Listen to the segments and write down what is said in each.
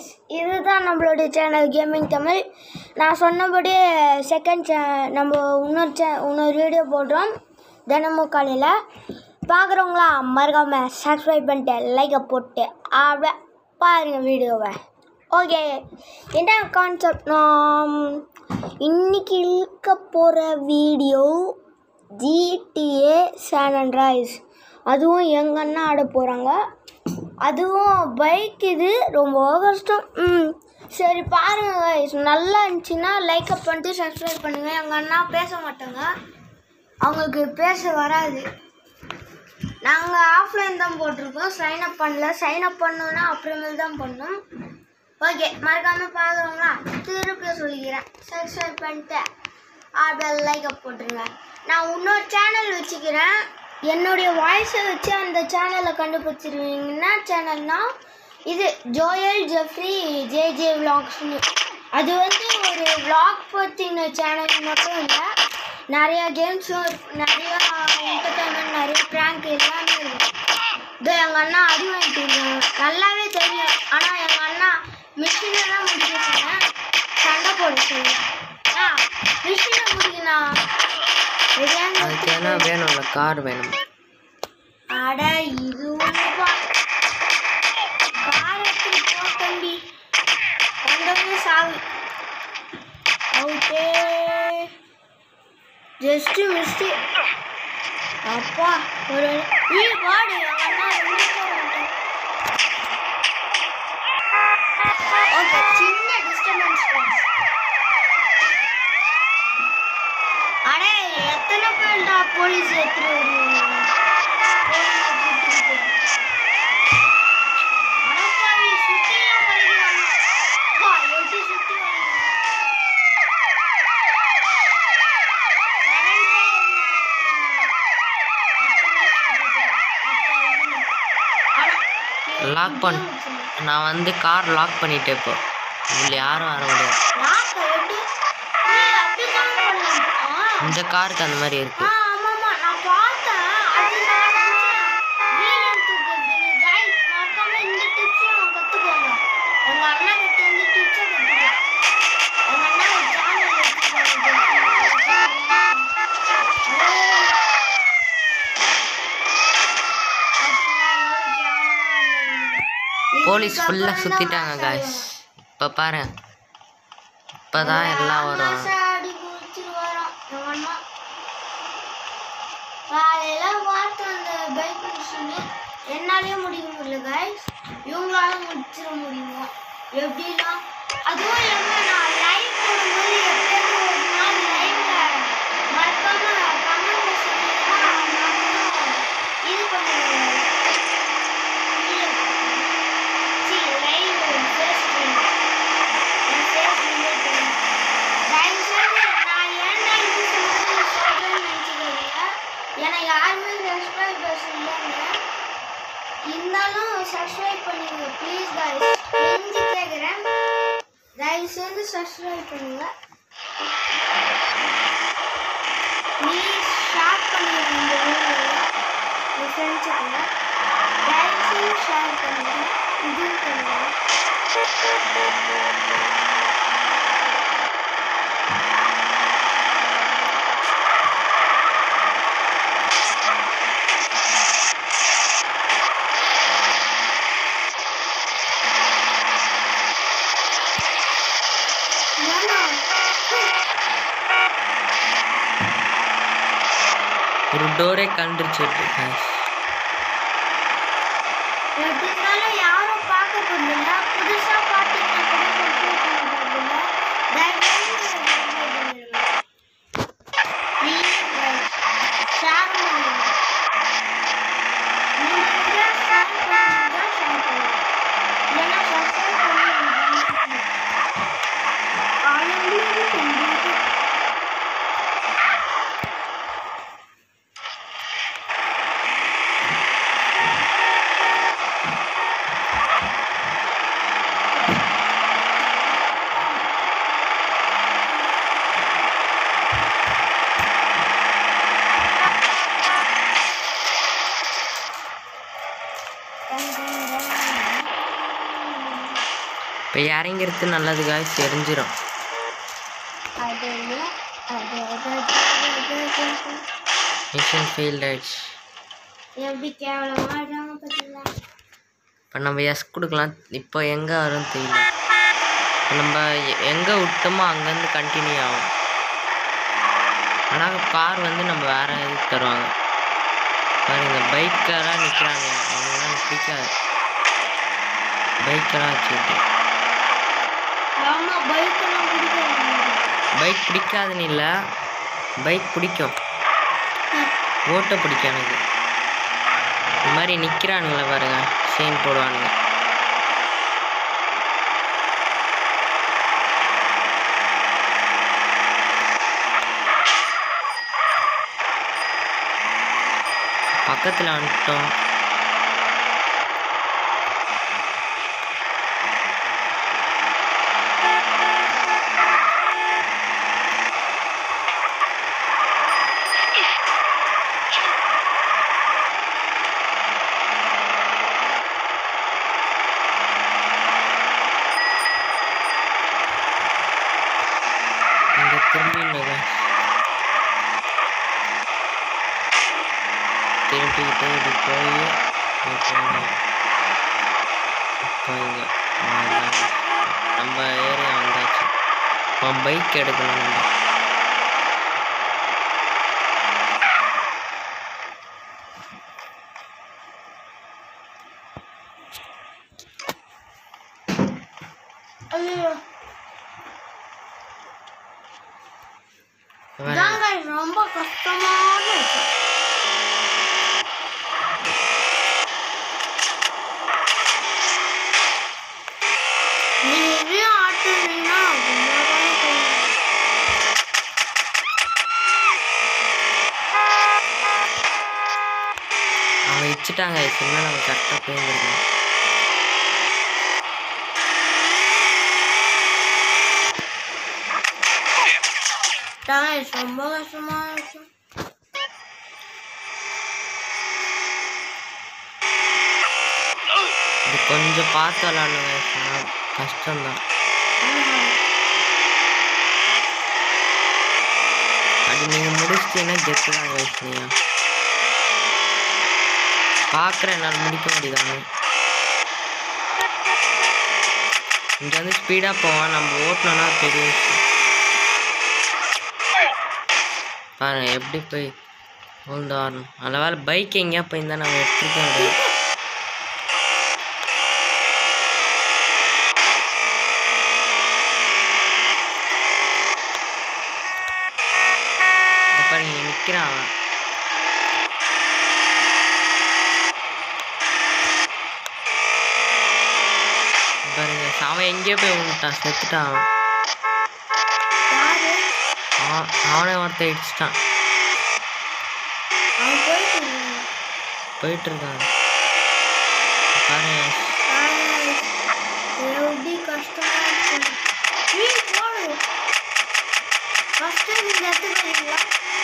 Guys இதுதான் நம்மளுடைய channel gaming Tamil நான் சொன்னபடி செகண்ட் சே நம்ம இன்னொரு சே இன்னொரு வீடியோ போடுறோம் தினமும் காலையில் பார்க்குறவங்களாம் மறக்காமல் சப்ஸ்கிரைப் பண்ணிட்டு லைக்கை போட்டு அப்படியே பாருங்க வீடியோவை ஓகே என்ன கான்செப்ட் நாம் இன்னைக்கு இருக்க போகிற video GTA San Andreas அதுவும் எங்கள் அண்ணா ஆட போகிறாங்க அதுவும் பைக் இது ரொம்ப கஷ்டம் ம் சரி பாருங்க guys. நல்லா இருந்துச்சுன்னா லைக் அப் பண்ணிட்டு சப்ஸ்கிரைப் பண்ணுங்கள் எங்கள் அண்ணா பேச மாட்டாங்க அவங்களுக்கு பேச வராது நாங்கள் ஆஃப்லைன் தான் போட்டிருக்கோம் சைன் அப் பண்ணல சைன் அப் பண்ணோன்னா அப்புறமேல் தான் பண்ணோம் ஓகே மறக்காமல் பார்க்குறவங்களா திருப்பி சொல்லிக்கிறேன் சப்ஸ்கிரைப் பண்ணிட்டு அப்படியே லைக் அப் போட்டுருங்க நான் இன்னொரு சேனல் வச்சுக்கிறேன் என்னுடைய வாய்ஸை வச்சு அந்த சேனலை கண்டுபிடிச்சிருவீங்கன்னா சேனல்னா இது ஜோயல் ஜெஃப்ரி ஜே ஜே விலாக்ஸ்னு அது வந்து ஒரு விலாக் பற்றின சேனல் மட்டும் இல்லை நிறையா கேம்ஸும் இருக்கு நிறையா என்டர்டைன்மெண்ட் நிறைய ப்ராங்க் எல்லாமே இருக்கு இதோ எங்கள் அண்ணா அடி வாங்கிட்டு இருக்காங்க நல்லாவே தெரியும் ஆனால் எங்கள் அண்ணா மிஷினை தான் முடிச்சிருக்காங்க சண்டை போட சொல்லுங்க ஆ மிஷினை முடிக்கணும் அதுக்கு என்ன வேணும்ல கார் வேணும் அட இது ஒண்ணுப்பா காரத்துக்கு போ தம்பி வந்தவங்க சாவு அவுட்டே ஜஸ்ட் மிஸ்டு அப்பா ஒரு நீ பாடு அண்ணா ஓகே சின்ன டிஸ்டர்பன்ஸ் அடே எத்தனை பேர்டா போலீஸ் எடுத்துட்டு வருவீங்க போலீஸை கூட்டிட்டு. அடப்பாவி, சுத்திலாம் வளைக்கிறாங்க. அப்பா, எப்படி சுத்தி வளைக்கிறாங்க? கரண்ட்ல என்ன? லாக் பண்ணு நான் வந்து கார் லாக் பண்ணிட்டேன் இப்போ இதில் யாரும் வர முடியாது லாக்கை எப்படி? ஏய், அப்படிதான் பண்ணலாம். ஆ. இந்த காருக்கு அந்த மாதிரி இருக்கு ஆ, ஆமாமா, நான் பார்த்தேன். அது நான் நினைச்சேன். வீலியம் தூக்குறது. Guys, மறக்காம இந்த tips எல்லாம் கத்துக்கோங்க. உங்க அண்ணன் கிட்ட இருந்து tips அ கத்துக்கலாம். உங்க அண்ணன் ஒரு channel வச்சிருக்காரு. ஏய். பாத்தீங்களா, எவ்வளவு கேவலமா இருந்தது. போலீஸ் ஃபுல்லாக இதுக்கப்புறம் சுற்றிட்டாங்க தான் காய்ஸ் இப்போ பாரு இப்போ தான் எல்லாம் வரும் அடி குடிச்சிட்டு வரோம் எங்க அண்ணா காலையில பார்த்து அந்த பைக் மிஷினு என்னாலே முடிக்க முடியல கைஸ் இவங்களால முடிச்சிட முடியுமா எப்படின்னா அதுவும் இல்லாம நான் லைவ் போடும்போது எப்பயாவது ஒரு நாள் லைவ்ல மறக்காம கமெண்ட்ல சொன்னீங்கன்னா நானும் இது பண்ணுவேன் சி லைவ் ஃபேஸ் என் ஃபேஸ் ரிலேட் பண்ணுவேன் தயவு செய்து நான் ஏன்டா இது சொல்றது சொல்றேன்னு நினச்சிக்காதீங்க ஏன்னா யாருமே சப்ஸ்கிரைபர்ஸ் இல்லைங்க இருந்தாலும் சப்ஸ்கிரைப் பண்ணுங்க ப்ளீஸ் guys கெஞ்சி கேட்குறேன் தயவு செய்து சப்ஸ்கிரைப் பண்ணுங்க ப்ளீஸ் ஷேர் பண்ணுங்க இந்த வீடியோவை உங்கள் ஃப்ரெண்ட்ஸுக்குங்க தயவு செய்து ஷேர் பண்ணுங்க இதுவும் பண்ணுங்க வேணாம் ஒரு டோரே கண்டுருச்சு காய்ஸ் எப்படி இருந்தாலும் யாரும் பார்க்க போறதில்ல புதுசா பார்த்தீங்கன்னா கூட சப்ஸ்கிரைப் பண்ண போறதில்ல தயவு செய்து சப்ஸ்கிரைப் பண்ணிடுங்க ப்ளீஸ் ஷேர் பண்ணுங்க நீங்க ஷேர் பண்ணுங்க ஷேர் பண்ணுங்க இல்லைன்னா சப்ஸ்கிரைப் பண்ணி காலையிலேயே கண்டிப்பாக இப்போ இறங்கிறது நல்லது காய்ஸ் தெரிஞ்சிடும் அது இல்ல, அது அது அது அது அது அது. மிஷன் ஃபெயில்ட் ஆயிடுச்சு எப்படி கேவலமா ஆடுறாங்க பார்த்தீங்களா இப்போ நம்ம எஸ் கொடுக்கலாம் இப்போ எங்கே வரும்னு தெரியல இப்போ நம்ம எங்கே விட்டோமோ அங்கேருந்து கண்டினியூ ஆகும் ஆனால் கார் வந்து நம்ம வேறு இது தருவாங்க பாருங்க பைக்கெல்லாம் நிற்கிறாங்க அவங்களாம் எனக்கு பிடிக்காது பைக்கெல்லாம் வச்சுக்கிட்டு ஆமா பைக் எல்லாம் பிடிக்காது பைக் பிடிக்காதுன்னு இல்லை பைக் பிடிக்கும் ஓட்ட பிடிக்கும் எனக்கு இந்த மாதிரி நிற்கிறானுங்களே பாருங்க செயின் போடுவானுங்க பக்கத்தில் வந்துட்டோம் இங்கே திரும்பிங்க திரும்பிக்கிட்டு இப்படி போய் இப்படி போகணும். இப்போ இங்கே நம்ம ஏரியா வந்தாச்சு இப்போ பைக் எடுக்கணும் நம்ம ஐயோ வேற- இதாங்க ரொம்ப கஷ்டமான விஷயம். நீங்க இதையும் ஆட்டுனீங்கன்னா கும்பலாதானே போகும். அவங்க வச்சுட்டாங்க சின்ன நம்ம கரெக்டாக போயிருந்துருக்கோம் Guys, ரொம்ப கஷ்டமான விஷயம். இது கொஞ்சம் பார்த்து விளாடுங்க ஆனால் கஷ்டம்தான் அது நீங்கள் முடிச்சிட்டீங்கன்னா கெத்து தான் வச்சுனியா பார்க்குறேன் என்னால் முடிக்க முடியுதாங்க இங்கே வந்து ஸ்பீடாக போவான் நம்ம ஓட்டணும்னா பெரிய விஷயம் பாருங்க எப்படி போய் உழுந்து வரணும் அதில் வேறு பைக் எங்கேயா போயிருந்தா நம்ம எடுத்துக்க முடியும் இந்த பாருங்க இங்க நிக்கிறான் அவன் இங்க பாருங்க அவன் எங்கேயோ போய் விழுந்துட்டான் செத்துட்டான் அவன் யாரு? அவன் அவனே ஒருத்தன் இடிச்சிட்டான் அவன் போயிட்டு இருந்தான். போயிட்டு இருக்கான் பாருங்க Guys, எப்படி கஷ்டமா இருக்கு. நீ போடு. First நீங்க எடுத்துக்கிறீங்களா?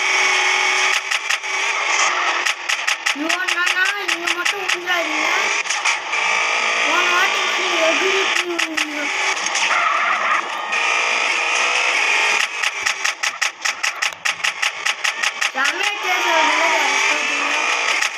இவன் என்னன்னா, இங்க மட்டும் விழுந்துறாதீங்க. போன வாட்டி மாதிரி எகிரி போய் விழுந்துரும். செமையா taste வருதுல்ல guys, பாத்தீங்களா?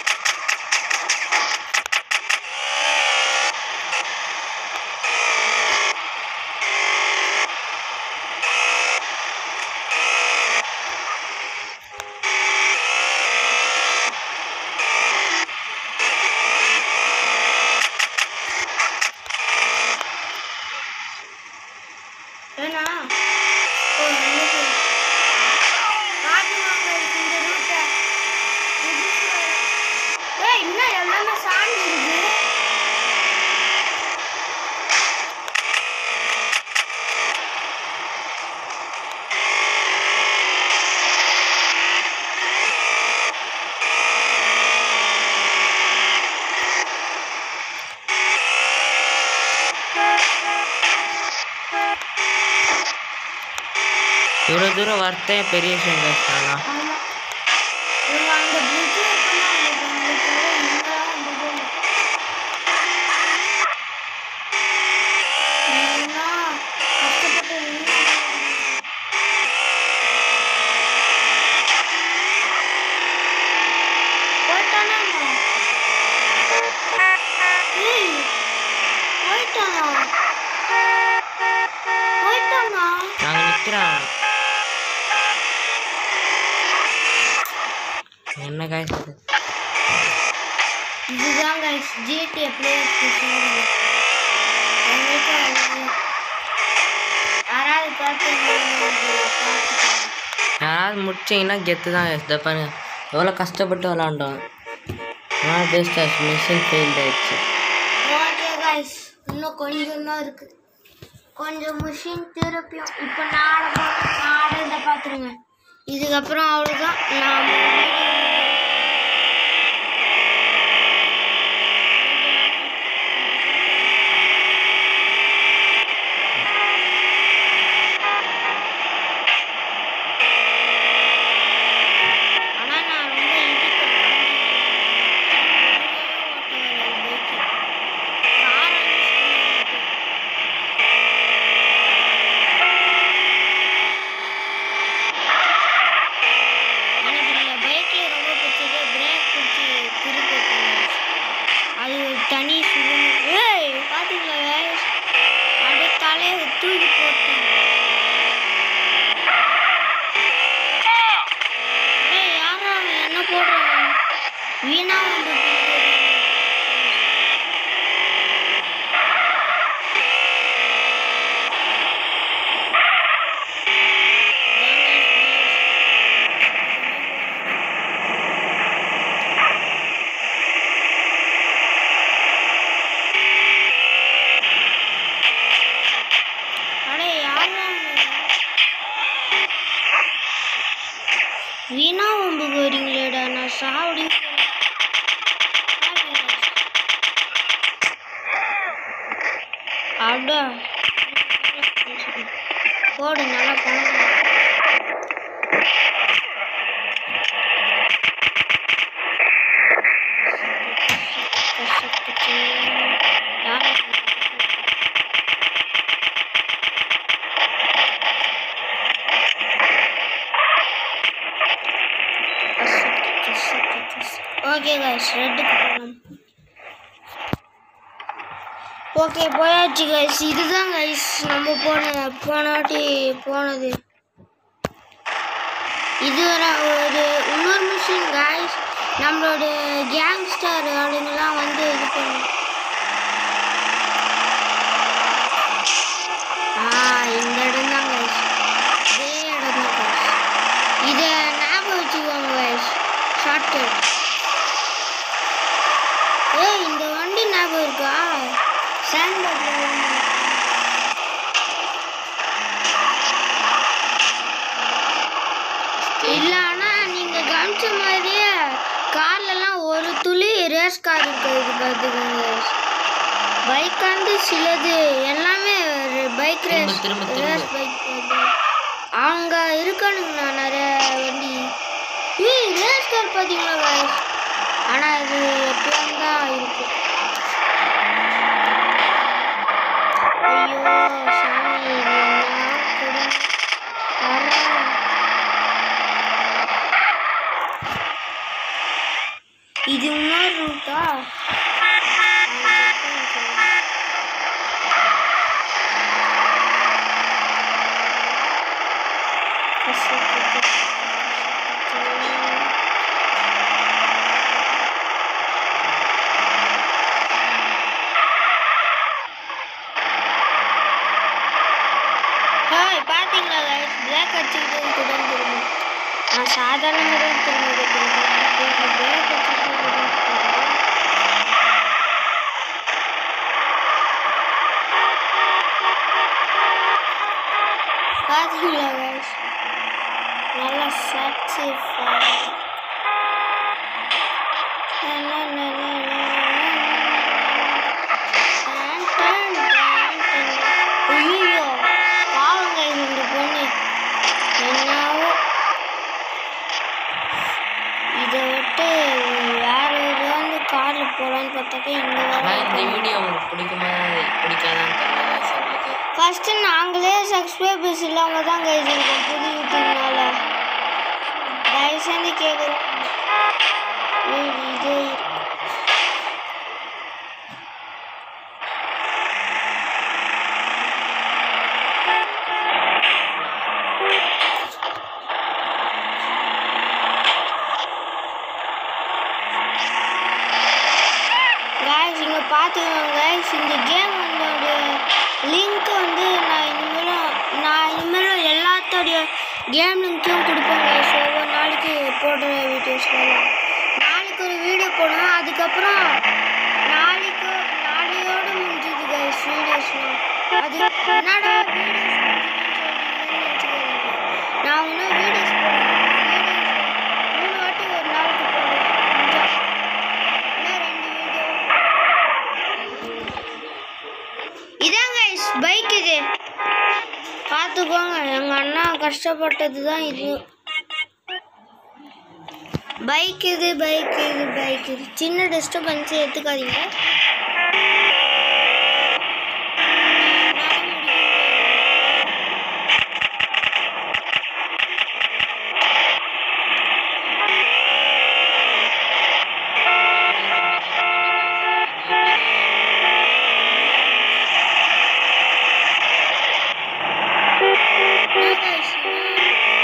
ஏன்னா ஓ, நல்லது. காட்டுவாங்க இந்த ரூட்டை. ஏய் இன்னும் எல்லாமே சாண்டி இருக்கு இவ்வளோ தூரம் வரத்தே பெரிய விஷயம் பேசுறானா ஆமா இவங்க அந்த பிரிட்ஜ் பண்ணாங்க இவங்க வந்ததே இல்லை போயிட்டானா போயிட்டானா நாங்கள் நிற்கிறோம் என்ன காய்ஸ் இது இதுதான் கைஸ் ஜிடி பிளேயர்ஸ் யாராவது பார்த்து யாராவது முடிச்சிங்கன்னா கெத்து தான் guys. இதை பாருங்க எவ்வளோ கஷ்டப்பட்டு விளாண்டோம் ஆனால் பெஸ்ட் மிஷின் ஃபெயில் ஆயிடுச்சு ஓகே கைஸ் இன்னும் கொஞ்சம் தான் இருக்கு கொஞ்சம் மிஷின் திருப்பியும் இப்போ நாட நாட இதை பார்த்துருங்க இதுக்கப்புறம் அவ்வளோதான் நான் ஆனால் நான் ரொம்ப எனக்கு இந்த பைக்கில் ரொம்ப பிடிச்சது பிரேக் பிடிச்சி திருப்பி அது ஒரு தனி சுகம் ஏய் பார்த்தீங்களா guys? அப்படியே தலையை தூக்கி போட்டேன் ஏய் யாரா அவன் என்ன போடுறான் வீணா வந்து அடே யாரா அவன்? வீணா வம்புக்கு வரீங்களேடா நான் சாவடி அடா போடு நல்லா பணம் ஓகே கைஸ் ரெட்டுக்கு போகலாம் ஓகே போயாச்சு கைஸ் இதுதான் கைஸ் நம்ம போன போன வாட்டி போனது இது ஒரு ஒரு இன்னொரு மிஷின் கைஸ் நம்மளோட கேங்ஸ்டர் ஆளுங்கெல்லாம் வந்து இது பண்ணும் ஆ இந்த இடம் தான் கைஸ் இதே இடம் தான் கைஸ் இதை ஞாபகம் வச்சுக்கோங்க கைஸ் ஷார்ட்கட் ஏய் இந்த வண்டி ஞாபகம் இருக்கா சாண்ட்பேக்ல இல்ல ஆனா நீங்க கவனிச்ச மாதிரியே கார்லலாம் ஒரு துளி ரேஸ் கார் இருக்கிறது பார்த்துக்கோங்க பைக் வந்து சிலது எல்லாமே பைக் ரேஸ் திரும்ப, திரும்ப. ரேஸ் பைக் அவங்க இருக்கானுங்கண்ணா நிறைய வண்டி ஏய் ரேஸ் கார் பார்த்தீங்களா guys? ஆனா அது எப்பயும் தான் இருக்கும் ஐயோ சாமி இது என்ன கொடுமை. வரேன். இது இன்னொரு ரூட்டா ஹாய் பாத்தீங்களா guys பிளாக் அடிச்சுக்கிட்டு கூட திரும்ப நான் சாதாரணமாக தான் திரும்ப பிளாக் அடிச்சுக்கிட்டு கூட பாத்தீங்களா guys நல்லா சாட்டிஸ்ஃபை ஐயோ பாவங்க இந்த பொண்ணு என்னவோ இதை விட்டு வேற ஏதாவது காரில் போகலான்னு பார்த்தாக்கா இங்கே ஆனால் இந்த வர வீடியோ உங்களுக்கு பிடிக்குமா பிடிக்காதான்னு தெரியல guys உங்களுக்கு ஃபஸ்ட்டு நாங்களே சப்ஸ்கிரைபர்ஸ் இல்லாமல் தான் கைஸ் இருக்கோம் புது யூடியூப்னால தயவு செஞ்சு கேட்குறோம் இதே இருக்கு. பார்த்துக்கோங்க guys இந்த கேம் வந்து லிங்க் வந்து நான் இனிமேலும் நான் இனிமேலும் எல்லாத்தோடைய கேம் லிங்க்கையும் கொடுப்பேன் guys ஒவ்வொரு நாளைக்கு போடுற வீடியோஸ்லாம் நாளைக்கு ஒரு வீடியோ போடுவேன் அதுக்கப்புறம் நாளைக்கு நாளையோடு முடிஞ்சுது கைஸ் வீடியோஸ்லாம் அது என்னடா வீடியோஸ் நான் இன்னும் வீடியோஸ் போடுவேன் மூணு வாட்டி ஒரு நாளைக்கு போடுவேன் இன்னும் ரெண்டு வீடியோ இதான் கைஸ் பைக் இது பார்த்துக்கோங்க எங்கள் அண்ணா கஷ்டப்பட்டது தான் இது பைக் இது பைக் இது பைக் இது சின்ன டிஸ்டர்பன்ஸ் எடுத்துக்காதீங்க என்ன guys இது?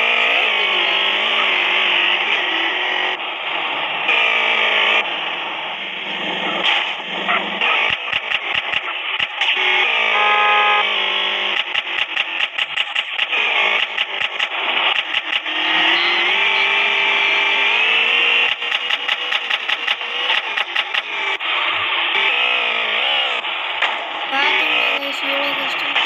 பாத்தீங்களா guys எவ்வளோ கஷ்டம்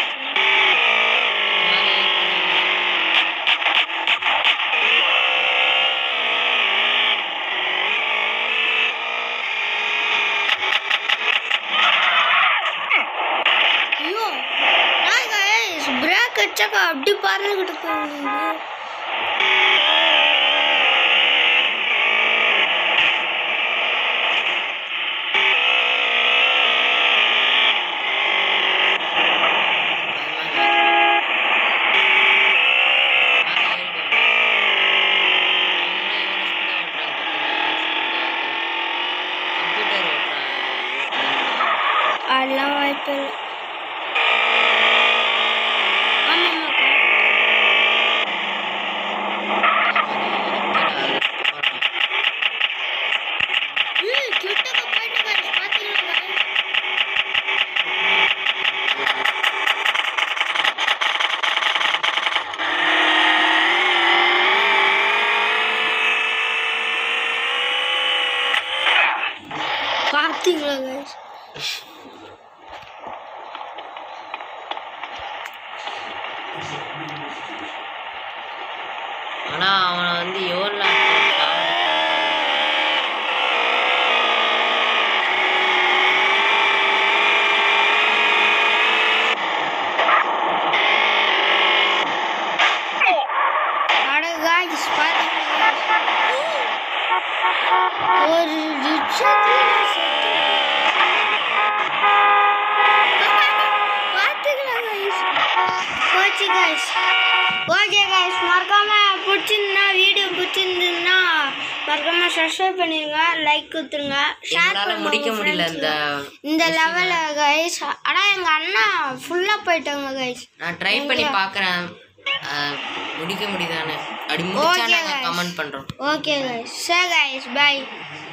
ஐயோ நான் கைஸ் பிரேக் அடிச்சாக்கா அப்படி பறந்துக்கிட்டு போகுது அதெல்லாம் வாய்ப்பு இல்லை ஆமாம்மாக்கா ம் கிட்டக்க போயிட்டு guys, பாத்தீங்களா guys? பாத்தீங்களா guys? ஆனா அவனை வந்து எவ்வளோ அட guys, பாத்தீங்களா guys? ஒரு நிமிஷத்துல நான் செத்துட்டேன். பாத்தீங்களா guys? போச்சு guys. ஓகே guys, மறக்காம பிடிச்சிருந்தா வீடியோ பிடிச்சிருந்ததுன்னா மறக்காம சப்ஸ்கிரைப் பண்ணிருங்க லைக் கொடுத்துருங்க ஷேர் எங்களால பண்ணுங்க முடிக்க உங்க முடியல friends இந்த க்கு. இந்த லெவல கைஸ் ஆனா எங்க அண்ணா ஃபுல்லா போயிட்டாங்க கைஸ் நான் ட்ரை பண்ணி பார்க்குறேன் முடிக்க முடியுதானே அப்படி முடிச்சா Okay, நாங்கள் guys. கமெண்ட் பண்ணுறோம் okay guys say guys by